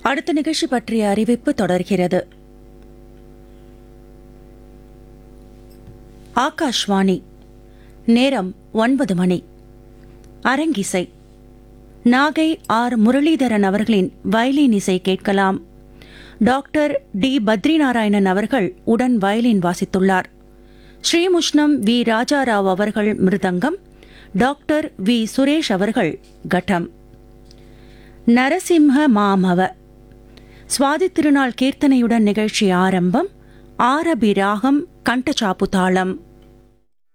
அடுத்த நிகழ்ச்சி பற்றிய அறிவிப்பு தொடர்கிறது ஆகாஷ்வாணி நேரம் ஒன்பது மணி அரங்கிசை நாகை ஆர் முரளிதரன் அவர்களின் வயலின் இசை கேட்கலாம் டாக்டர் டி பத்ரிநாராயணன் அவர்கள் உடன் வயலின் வாசித்துள்ளார் ஸ்ரீமுஷ்ணம் வி ராஜாராவ் அவர்கள் மிருதங்கம் டாக்டர் வி சுரேஷ் அவர்கள் கட்டம் நரசிம்ஹ மாமவ சுவாதி திருநாள் கீர்த்தனையுடன் நிகழ்ச்சி ஆரம்பம் ஆரபி ராகம் கண்டச்சாப்பு தாளம்